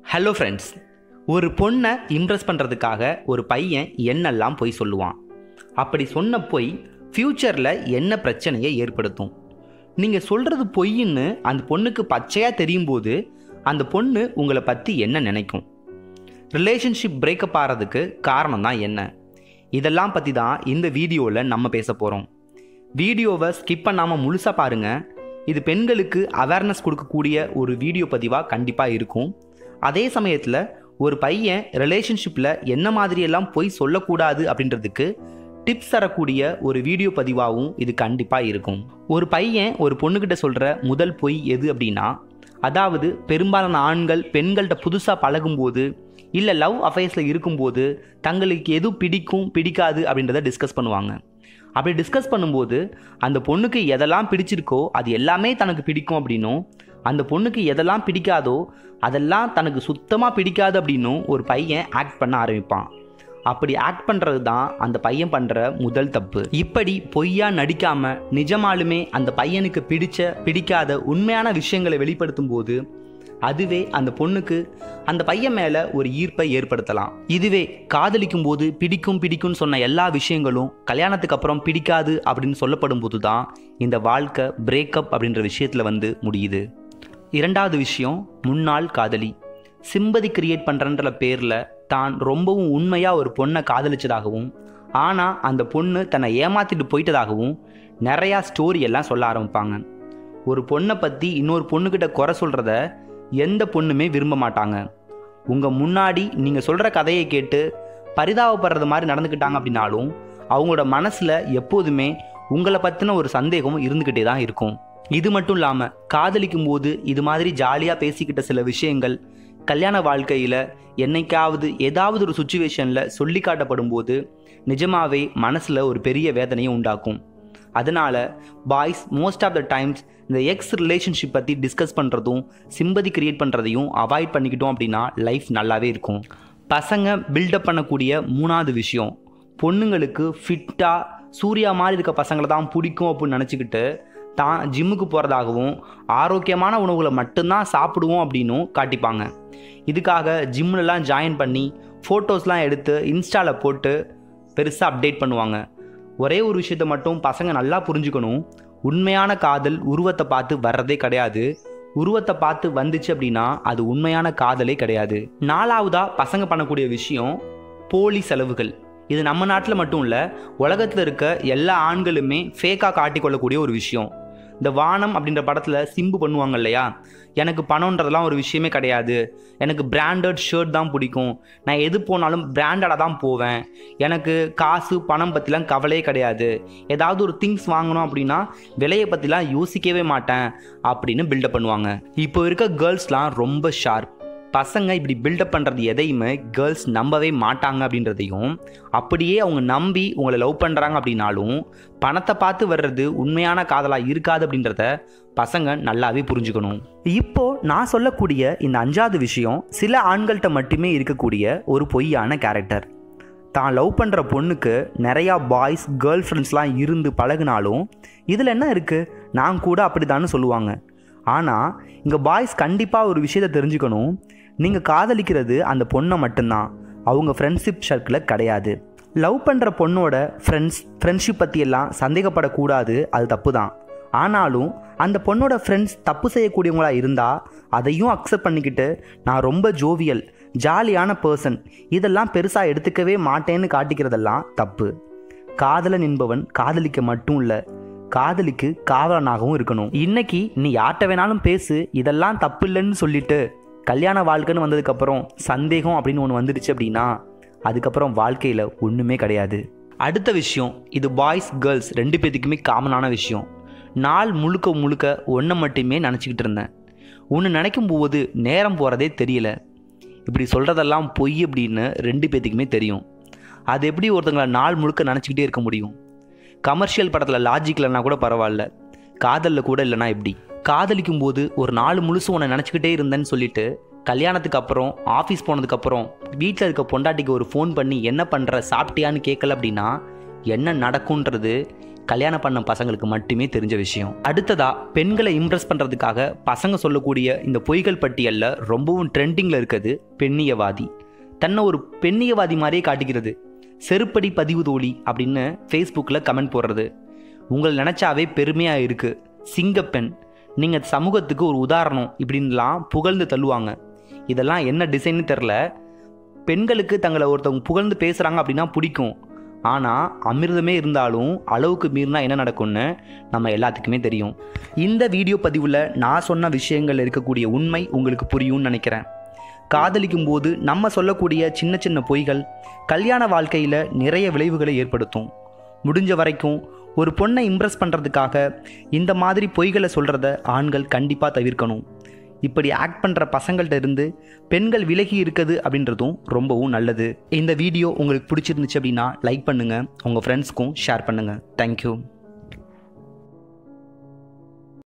hello friends ஒரு பொண்ணை Impress பண்ணுறதுக்காக ஒரு பையன் என்னெல்லாம் பொய் சொல்லுவான் அப்படி சொன்ன பொய் ஃப்யூச்சரில் என்ன பிரச்சனையை ஏற்படுத்தும் நீங்கள் சொல்கிறது பொய்ன்னு அந்த பொண்ணுக்கு பச்சையாக தெரியும் போது அந்த பொண்ணு உங்களை பற்றி என்ன நினைக்கும் ரிலேஷன்ஷிப் பிரேக்கப் ஆகிறதுக்கு காரணம் தான் என்ன இதெல்லாம் பற்றி தான் இந்த வீடியோவில் நம்ம பேச போகிறோம் வீடியோவை ஸ்கிப் பண்ணாமல் முழுசாக பாருங்கள் இது பெண்களுக்கு அவேர்னஸ் கொடுக்கக்கூடிய ஒரு வீடியோ பதிவாக கண்டிப்பாக இருக்கும் அதே சமயத்தில் ஒரு பையன் ரிலேஷன்ஷிப்பில் என்ன மாதிரியெல்லாம் பொய் சொல்லக்கூடாது அப்படின்றதுக்கு டிப்ஸ் தரக்கூடிய ஒரு வீடியோ பதிவாகவும் இது கண்டிப்பாக இருக்கும் ஒரு பையன் ஒரு பொண்ணுக்கிட்ட சொல்கிற முதல் பொய் எது அப்படின்னா அதாவது பெரும்பாலான ஆண்கள் பெண்கள்கிட்ட புதுசாக பழகும்போது இல்லை லவ் அஃபேர்ஸில் இருக்கும்போது தங்களுக்கு எது பிடிக்கும் பிடிக்காது அப்படின்றத டிஸ்கஸ் பண்ணுவாங்க அப்படி டிஸ்கஸ் பண்ணும்போது அந்த பொண்ணுக்கு எதெல்லாம் பிடிச்சிருக்கோ அது எல்லாமே தனக்கு பிடிக்கும் அப்படின்னும் அந்த பொண்ணுக்கு எதெல்லாம் பிடிக்காதோ அதெல்லாம் தனக்கு சுத்தமாக பிடிக்காது அப்படின்னும் ஒரு பையன் ஆக்ட் பண்ண ஆரம்பிப்பான் அப்படி ஆக்ட் பண்ணுறது தான் அந்த பையன் பண்ணுற முதல் தப்பு இப்படி பொய்யா நடிக்காமல் நிஜமாலுமே அந்த பையனுக்கு பிடிச்ச பிடிக்காத உண்மையான விஷயங்களை வெளிப்படுத்தும் போது அதுவே அந்த பொண்ணுக்கு அந்த பையன் மேலே ஒரு ஈர்ப்பை ஏற்படுத்தலாம் இதுவே காதலிக்கும் போது பிடிக்கும் பிடிக்கும்னு சொன்ன எல்லா விஷயங்களும் கல்யாணத்துக்கு அப்புறம் பிடிக்காது அப்படின்னு சொல்லப்படும் போது தான் இந்த வாழ்க்கை பிரேக்கப் அப்படின்ற விஷயத்தில் வந்து முடியுது இரண்டாவது விஷயம் முன்னாள் காதலி சிம்பதி கிரியேட் பண்ணுறன்ற பேரில் தான் ரொம்பவும் உண்மையாக ஒரு பொண்ணை காதலிச்சதாகவும் ஆனால் அந்த பொண்ணு தன்னை ஏமாத்திட்டு போயிட்டதாகவும் நிறையா ஸ்டோரி எல்லாம் சொல்ல ஆரம்பிப்பாங்க ஒரு பொண்ணை பற்றி இன்னொரு பொண்ணுக்கிட்ட குறை சொல்கிறத எந்த பொண்ணுமே விரும்ப மாட்டாங்க உங்கள் முன்னாடி நீங்கள் சொல்கிற கதையை கேட்டு பரிதாபப்படுறது மாதிரி நடந்துக்கிட்டாங்க அப்படின்னாலும் அவங்களோட மனசில் எப்போதுமே உங்களை பற்றின ஒரு சந்தேகம் இருந்துக்கிட்டே தான் இருக்கும் இது மட்டும் இல்லாமல் காதலிக்கும் போது இது மாதிரி ஜாலியாக பேசிக்கிட்ட சில விஷயங்கள் கல்யாண வாழ்க்கையில் என்னைக்காவது ஏதாவது ஒரு சுச்சுவேஷனில் சொல்லி காட்டப்படும் போது நிஜமாவே மனசில் ஒரு பெரிய வேதனையை உண்டாக்கும் அதனால் boys most of the times இந்த எக்ஸ் ரிலேஷன்ஷிப் பற்றி டிஸ்கஸ் பண்ணுறதும் சிம்பதி கிரியேட் பண்ணுறதையும் அவாய்ட் பண்ணிக்கிட்டோம் அப்படின்னா லைஃப் நல்லாவே இருக்கும் பசங்க பில்டப் பண்ணக்கூடிய மூணாவது விஷயம் பொண்ணுங்களுக்கு ஃபிட்டாக சூர்யா மாதிரி இருக்க பசங்களை தான் பிடிக்கும் அப்படின்னு நினச்சிக்கிட்டு தான் ஜிம்முக்கு போகிறதாகவும் ஆரோக்கியமான உணவுகளை மட்டும்தான் சாப்பிடுவோம் அப்படின்னும் காட்டிப்பாங்க இதுக்காக ஜிம்லலாம் ஜாயின் பண்ணி ஃபோட்டோஸ்லாம் எடுத்து இன்ஸ்டாவில் போட்டு பெருசாக அப்டேட் பண்ணுவாங்க ஒரே ஒரு விஷயத்த மட்டும் பசங்க நல்லா புரிஞ்சுக்கணும் உண்மையான காதல் உருவத்தை பார்த்து வர்றதே கிடையாது உருவத்தை பார்த்து வந்துச்சு அப்படின்னா அது உண்மையான காதலே கிடையாது நாலாவதா பசங்க பண்ணக்கூடிய விஷயம் போலி செலவுகள் இது நம்ம நாட்டில் மட்டும் இல்லை உலகத்தில் இருக்க எல்லா ஆண்களுமே ஃபேக்காக காட்டிக்கொள்ளக்கூடிய ஒரு விஷயம் இந்த வானம் அப்படின்ற படத்தில் சிம்பு பண்ணுவாங்க இல்லையா எனக்கு பணம்ன்றதெல்லாம் ஒரு விஷயமே கிடையாது எனக்கு பிராண்டட் ஷர்ட் தான் பிடிக்கும் நான் எது போனாலும் பிராண்டடாக தான் போவேன் எனக்கு காசு பணம் பற்றிலாம் கவலையே கிடையாது ஏதாவது ஒரு திங்ஸ் வாங்கணும் அப்படின்னா விலையை பற்றிலாம் யோசிக்கவே மாட்டேன் அப்படின்னு பில்டப் பண்ணுவாங்க இப்போ இருக்க கேர்ள்ஸ்லாம் ரொம்ப ஷார்ப் பசங்க இப்படி பில்டப் பண்ணுறது எதையுமே கேர்ள்ஸ் நம்பவே மாட்டாங்க அப்படின்றதையும் அப்படியே அவங்க நம்பி உங்களை லவ் பண்ணுறாங்க அப்படின்னாலும் பணத்தை பார்த்து வர்றது உண்மையான காதலாக இருக்காது அப்படின்றத பசங்க நல்லாவே புரிஞ்சுக்கணும் இப்போ நான் சொல்லக்கூடிய இந்த அஞ்சாவது விஷயம் சில ஆண்கள்கிட்ட மட்டுமே இருக்கக்கூடிய ஒரு பொய்யான கேரக்டர் தான் லவ் பண்ணுற பொண்ணுக்கு நிறையா பாய்ஸ் கேர்ள் ஃப்ரெண்ட்ஸ்லாம் இருந்து பழகுனாலும் இதில் என்ன இருக்குது நான் கூட அப்படி சொல்லுவாங்க ஆனால் இங்கே பாய்ஸ் கண்டிப்பாக ஒரு விஷயத்தை தெரிஞ்சுக்கணும் நீங்கள் காதலிக்கிறது அந்த பொண்ணை மட்டும்தான் அவங்க ஃப்ரெண்ட்ஷிப் சர்க்கிளில் கிடையாது லவ் பண்ணுற பொண்ணோட ஃப்ரெண்ட்ஸ் ஃப்ரெண்ட்ஷிப் பற்றியெல்லாம் சந்தேகப்படக்கூடாது அது தப்பு தான் ஆனாலும் அந்த பொண்ணோட ஃப்ரெண்ட்ஸ் தப்பு செய்யக்கூடியவங்களாக இருந்தால் அதையும் அக்செப்ட் பண்ணிக்கிட்டு நான் ரொம்ப ஜோவியல் ஜாலியான பர்சன் இதெல்லாம் பெருசாக எடுத்துக்கவே மாட்டேன்னு காட்டிக்கிறதெல்லாம் தப்பு காதலன் என்பவன் காதலிக்க மட்டும் இல்லை காதலிக்கு காவலனாகவும் இருக்கணும் இன்னைக்கு நீ யார்கிட்ட வேணாலும் பேசு இதெல்லாம் தப்பு இல்லைன்னு சொல்லிட்டு கல்யாண வாழ்க்கைன்னு வந்ததுக்கப்புறம் சந்தேகம் அப்படின்னு ஒன்று வந்துடுச்சு அப்படின்னா அதுக்கப்புறம் வாழ்க்கையில் ஒன்றுமே கிடையாது அடுத்த விஷயம் இது பாய்ஸ் கேர்ள்ஸ் ரெண்டு பேத்துக்குமே காமனான விஷயம் நாள் முழுக்க முழுக்க ஒன்றை மட்டுமே நினச்சிக்கிட்டு இருந்தேன் ஒன்று நினைக்கும் போது நேரம் போகிறதே தெரியல இப்படி சொல்கிறதெல்லாம் பொய் அப்படின்னு ரெண்டு பேத்துக்குமே தெரியும் அது எப்படி ஒருத்தங்களை நாள் முழுக்க நினச்சிக்கிட்டே இருக்க முடியும் கமர்ஷியல் படத்தில் லாஜிக் இல்லைனா கூட பரவாயில்ல காதலில் கூட இல்லைனா எப்படி காதலிக்கும் போது ஒரு நாள் முழுசும் உன்னை நினச்சிக்கிட்டே இருந்தேன்னு சொல்லிட்டு கல்யாணத்துக்கு அப்புறம் ஆஃபீஸ் போனதுக்கப்புறம் வீட்டில் இருக்க பொண்டாட்டிக்கு ஒரு ஃபோன் பண்ணி என்ன பண்ணுற சாப்பிட்டியான்னு கேட்கல அப்படின்னா என்ன நடக்குன்றது கல்யாணம் பண்ண பசங்களுக்கு மட்டுமே தெரிஞ்ச விஷயம் அடுத்ததா பெண்களை இம்ப்ரெஸ் பண்ணுறதுக்காக பசங்க சொல்லக்கூடிய இந்த பொய்கள் பட்டியலில் ரொம்பவும் ட்ரெண்டிங்கில் இருக்குது பெண்ணியவாதி தன்னை ஒரு பெண்ணியவாதி மாதிரியே காட்டிக்கிறது செருப்படி பதிவு தோழி அப்படின்னு ஃபேஸ்புக்கில் கமெண்ட் போடுறது உங்களை நினச்சாவே பெருமையாக இருக்குது சிங்கப்பெண் நீங்கள் சமூகத்துக்கு ஒரு உதாரணம் இப்படின்லாம் புகழ்ந்து தள்ளுவாங்க இதெல்லாம் என்ன டிசைன்னு தெரில பெண்களுக்கு தங்களை ஒருத்தவங்க புகழ்ந்து பேசுகிறாங்க அப்படின்னா பிடிக்கும் ஆனால் அமிர்தமே இருந்தாலும் அளவுக்கு மீறினா என்ன நடக்கும்னு நம்ம எல்லாத்துக்குமே தெரியும் இந்த வீடியோ பதிவில் நான் சொன்ன விஷயங்கள் இருக்கக்கூடிய உண்மை உங்களுக்கு புரியும்னு நினைக்கிறேன் காதலிக்கும் போது நம்ம சொல்லக்கூடிய சின்ன சின்ன பொய்கள் கல்யாண வாழ்க்கையில் நிறைய விளைவுகளை ஏற்படுத்தும் முடிஞ்ச வரைக்கும் ஒரு பொண்ணை இம்ப்ரெஸ் பண்ணுறதுக்காக இந்த மாதிரி பொய்களை சொல்கிறத ஆண்கள் கண்டிப்பாக தவிர்க்கணும் இப்படி ஆக்ட் பண்ணுற பசங்கள்ட்ட இருந்து பெண்கள் விலகி இருக்குது அப்படின்றதும் ரொம்பவும் நல்லது இந்த வீடியோ உங்களுக்கு பிடிச்சிருந்துச்சு அப்படின்னா லைக் பண்ணுங்கள் உங்கள் ஃப்ரெண்ட்ஸ்க்கும் ஷேர் பண்ணுங்கள் தேங்க்யூ